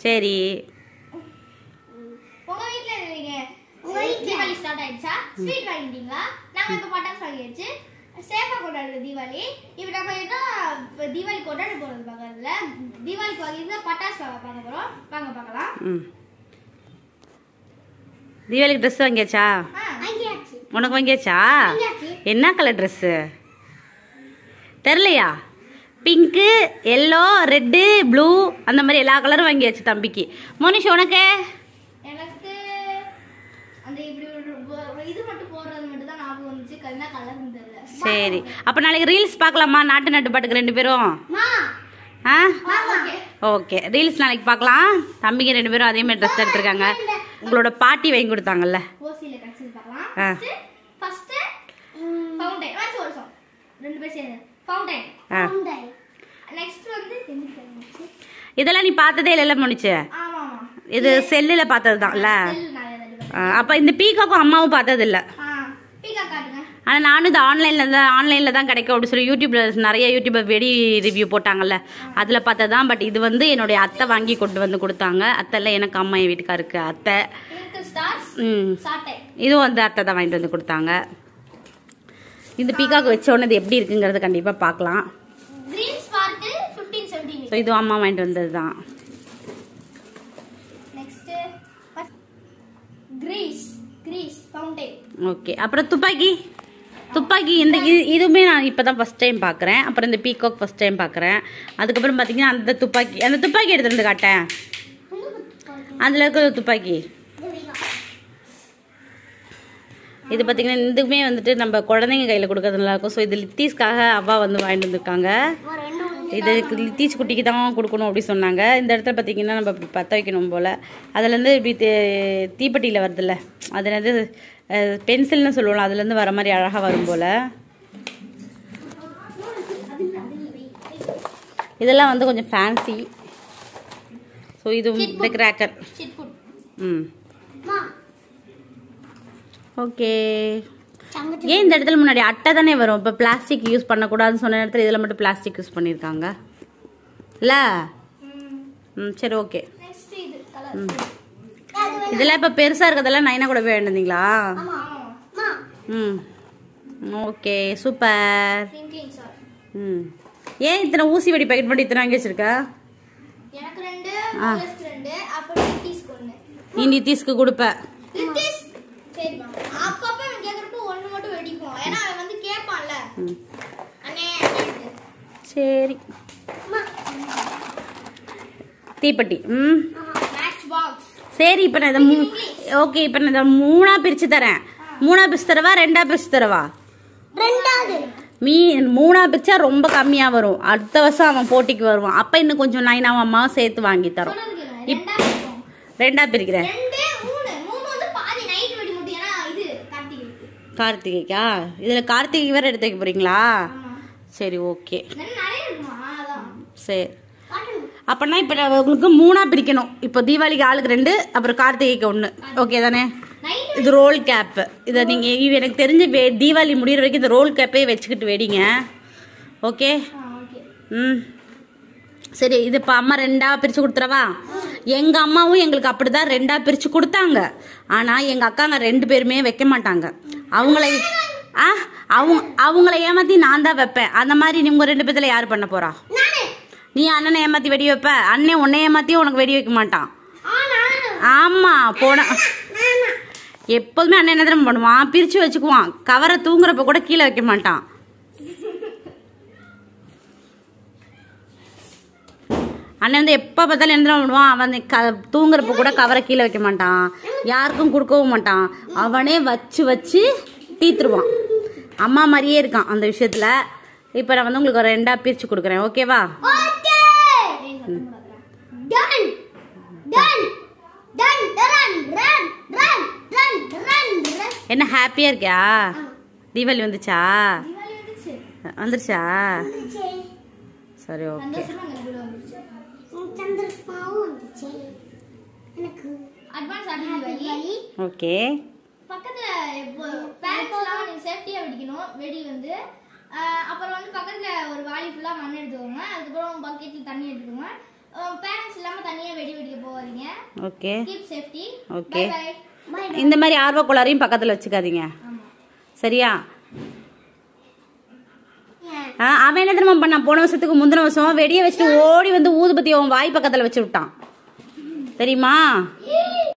சரி உங்க வீட்ல இருக்கீங்க உங்க வீட்ல தீபாவளி ஸ்டார்ட் ஆயிடுச்சா ஸ்வீட் வாங்கிட்டீங்களா நாங்க இப்ப பட்டாசு வாங்கியாச்சு சேஃபா கொண்டாடுற தீபாவளி இப்ப நம்ம என்ன இப்ப தீபாவளி கொண்டாட போறது பக்கத்துல தீபாவளிக்கு வாங்கியிருந்தா பட்டாசு வாங்க பார்க்க போறோம் வாங்க பார்க்கலாம் ம் தீபாவளிக்கு ட்ரெஸ் வாங்கியாச்சா வாங்கியாச்சு உனக்கு வாங்கியாச்சா வாங்கியாச்சு. என்ன கலர் ட்ரெஸ்ஸு தெரிலையா பிங்க்கு எல்லோ ரெட்டு ப்ளூ அந்த மாதிரி எல்லா கலரும் வாங்கியாச்சு தம்பிக்கு மோனிஷ் உனக்கு எனக்கு அந்த இப்படி ஒரு ஒரு இது மட்டும் போடுறது மட்டும் தான் ஞாபகம் வந்துச்சு என்ன கலர்னு தெரியல சரி அப்போ நாளைக்கு ரீல்ஸ் பார்க்கலாமா நாட்டு நாட்டு பாட்டுக்கு ரெண்டு பேரும் மா ஆ ஓகே ஓகே ரீல்ஸ் நாளைக்கு பார்க்கலாம் தம்பிங்க ரெண்டு பேரும் அதே மாதிரி ட்ரெஸ் எடுத்திருக்காங்க உங்களோட பாட்டி வாங்கி கொடுத்தாங்கல்ல ஓசியில கட்சி பார்க்கலாம் ஆ. ஃபர்ஸ்ட் ஃபவுண்டைன் வாட்ச் ஒரு song. ரெண்டு பேர் சேர்ந்து ஃபவுண்டைன் ஆ நெக்ஸ்ட் வந்து எந்த இருந்துச்சு இதெல்லாம் நீ பார்த்ததே இல்லைல்ல மோனிச்சு ஆமா ஆமா இது செல்லில் பார்த்தது தான்ல செல் நிறைய தடவை அப்போ இந்த பீகாக்கும் அம்மாவும் பார்த்தது இல்லை ஆ பீக்கா காட்டுங்க ஆனால் நானும் இது ஆன்லைனில் தான் ஆன்லைனில் தான் கிடைக்கும் அப்படின்னு சொல்லி யூடியூப்பில் நிறைய யூடியூபர் வெடி ரிவ்யூ போட்டாங்கல்ல அதில் பார்த்ததான் பட் இது வந்து என்னுடைய அத்தை வாங்கி கொண்டு வந்து கொடுத்தாங்க அத்தைல எனக்கு அம்மா என் வீட்டுக்காருக்கு அத்தை ட்விங்கிள் ஸ்டார்ஸ் ம் சாட்டை இதுவும் வந்து அத்தை தான் வாங்கிட்டு வந்து கொடுத்தாங்க இந்த பீகாக் வச்ச உடனே இது எப்படி இருக்குங்கிறத கண்டிப்பாக பார்க்கலாம் கிரீன் ஸ்பார்க்கிள் 15 சென்டிமீட்டர் ஸோ இதுவும் அம்மா வாங்கிட்டு வந்தது தான் நெக்ஸ்ட் கிரீஸ் கிரீஸ் ஃபவுண்டைன் ஓகே அப்புறம் துப்பாக்கி துப்பாக்கி இந்த இது- இதுவுமே நான் இப்போ தான் ஃபஸ்ட் டைம் பார்க்குறேன் அப்புறம் இந்த பீகாக் ஃபஸ்ட் டைம் பார்க்குறேன் அதுக்கப்புறம் பார்த்தீங்கன்னா அந்த துப்பாக்கி அந்த துப்பாக்கி எடுத்துட்டு வந்து காட்டேன் அதில் இருக்கிற துப்பாக்கி இது பார்த்தீங்கன்னா இதுவுமே வந்துட்டு நம்ம குழந்தைங்க கையில் கொடுக்கறது நல்லா இருக்கும் ஸோ இது லித்தீஸ்க்காக அவ்வா வந்து வாங்கிட்டு வந்திருக்காங்க இது லித்தீஸ் குட்டிக்கு தான் கொடுக்கணும் அப்படி சொன்னாங்க இந்த இடத்துல பார்த்தீங்கன்னா நம்ம இப்படி பற்ற வைக்கணும் போல் அதுலேருந்து இப்படி தீ- தீப்பெட்டியில் வருதுல்ல அதில் வந்து பென்சில்னு சொல்லுவோம் அதுலேருந்து வர மாதிரி அழகாக வரும் போல் இதெல்லாம் வந்து கொஞ்சம் ஃபேன்சி ஸோ இது இந்த கிராக்கர் சிட் புட் ம் மா ஓகே ஏன் இந்த இடத்துல முன்னாடி அட்டை தானே வரும் இப்போ பிளாஸ்டிக் யூஸ் பண்ணக்கூடாதுன்னு சொன்ன இடத்துல இதில் மட்டும் பிளாஸ்டிக் யூஸ் பண்ணியிருக்காங்க இல்லை ம் சரி ஓகே நெக்ஸ்ட் இது கலர் இதெல்லாம் இப்போ பெருசாக இருக்கிறதெல்லாம் நைனா கூட போய் வேண்டிங்களா ஆமா ஆமா ம் ஓகே சூப்பர் ட்விங்கிளிங் ஸ்டார் ம் ஏன் இத்தனை ஊசி வெடி பேக்கெட் மட்டும் இத்தனை வாங்கி வச்சிருக்க எனக்கு ரெண்டு ஆ. உங்களுக்கு ரெண்டு அப்புறம் நிதிஷ்க்கு ஒன்று நீ நிதிஷ்க்கு கொடுப்ப நிதிஷ் சரிப்பா அப்பப்ப அவன் கேட்குறப்ப ஒன்று மட்டும் வெடிப்போம் ஏன்னா அவன் வந்து கேட்பான்ல ம் அண்ணே அண்ணேன்ட்டு. சரி தீப்பெட்டி ம் மேட்ச் பாக்ஸ் சரி இப்போ நான் இதை மூ ஓகே இப்போ நான் இதை மூணா பிரித்து தரேன் மூணா பிரிச்சு தரவா ரெண்டா பிரிச்சு தரவா ரெண்டாவது மீ மூணா பிரிச்சா ரொம்ப கம்மியாக வரும் அடுத்த வருஷம் அவன் போட்டிக்கு வருவான் அப்போ இன்னும் கொஞ்சம் நைனாவும் அம்மாவும் சேர்த்து வாங்கி தரோம் சொன்னது கேளுங்க ரெண்டாவது இருக்கும். ரெண்டா பிரிக்கிறேன் ரெண்டு மூணு மூணு வந்து பாதி நைட் வெடி மட்டும் ஏன்னா இது கார்த்திகைக்கு கார்த்திகைக்கா இதில் கார்த்திகை வேற எடுத்து வைக்க போறீங்களா ஆமா சரி ஓகே இன்னும் நிறைய இருக்குமா அதான் சரி காட்டுங்க அப்போனா இப்போ நான் உங்களுக்கு மூணாக பிரிக்கணும் இப்போ தீபாவளிக்கு ஆளுக்கு ரெண்டு அப்புறம் கார்த்திகைக்கு ஒன்று ஓகே தானே நைட் இது ரோல் கேப்பு இதை நீங்கள் இது எனக்கு தெரிஞ்சு வே தீபாவளி முடியிற வரைக்கும் இந்த ரோல் கேப்பே வச்சுக்கிட்டு வெடிங்க ஓகே ஆ ஓகே ம் சரி இது இப்போ அம்மா ரெண்டாக பிரித்து கொடுத்துறவா எங்கள் அம்மாவும் எங்களுக்கு அப்படி தான் ரெண்டாக பிரித்து கொடுத்தாங்க ஆனால் எங்கள் அக்காங்க ரெண்டு பேருமே வைக்க மாட்டாங்க அவங்கள ஆ அவங்க அவங்கள ஏமாற்றி நான் தான் வைப்பேன் அந்த மாதிரி நீங்கள் ரெண்டு பேத்துல யார் பண்ண போறா நானு நீ அண்ணனை ஏமாற்றி வெடி வைப்ப அண்ணன் உன்னை ஏமாற்றி உனக்கு வெடி வைக்க மாட்டான் ஆ நானு ஆமாம் போன நானா எப்போதுமே அண்ணன் என்ன தெரியுமா பண்ணுவான் பிரித்து வச்சுக்குவான் கவரை தூங்குறப்ப கூட கீழே வைக்க மாட்டான் அண்ணன் வந்து எப்போ பார்த்தாலும் என்ன தெரியுமா பண்ணுவான் அவன் அந்த க தூங்குறப்ப கூட கவரை கீழே வைக்க மாட்டான் யாருக்கும் கொடுக்கவும் மாட்டான் அவனே வச்சு வச்சு தீத்துருவான் அம்மா மாதிரியே இருக்கான் அந்த விஷயத்தில் இப்போ நான் வந்து உங்களுக்கு ஒரு ரெண்டாக பிரித்து கொடுக்குறேன் ஓகேவா okay done done done run run run run run run என்ன ஹாப்பியாக இருக்கியா தீபாவளி வந்துச்சா தீபாவளி வந்துச்சு வந்துருச்சா வந்துச்சு சரி ஓகே சந்தோஷமா எனக்கு வந்துச்சு சந்திரஸ்மாவும் வந்துச்சு எனக்கு அட்வான்ஸ் தீபாவளி ஓகே பக்கத்துல பேரண்ட்ஸ்லாம் நீங்க சேஃப்டியா வெடிக்கணும் வெடி வந்து ஆஹ் அப்புறம் வந்து பக்கத்துல ஒரு வாளி ஃபுல்லா மண் எடுத்துக்கோங்க அதுக்கப்புறம் பக்கெட்ல தண்ணி எடுத்துக்கோங்க பேரண்ட்ஸ் இல்லாம தனியா வெடி வெடிக்க போவாதீங்க okay keep safety Okay. Bye bye இந்த மாதிரி ஆர்வக்கோளாரையும் பக்கத்தில் வச்சுக்காதீங்க ஆமா சரியா ஆ, அவன் என்ன தெரியுமா பண்ணான் போன வருஷத்துக்கு முந்தின வருஷம் வெடியை வச்சுட்டு ஓடி வந்து ஊதுபத்தி அவன் வாய் பக்கத்தில் வச்சு விட்டான் தெரியுமா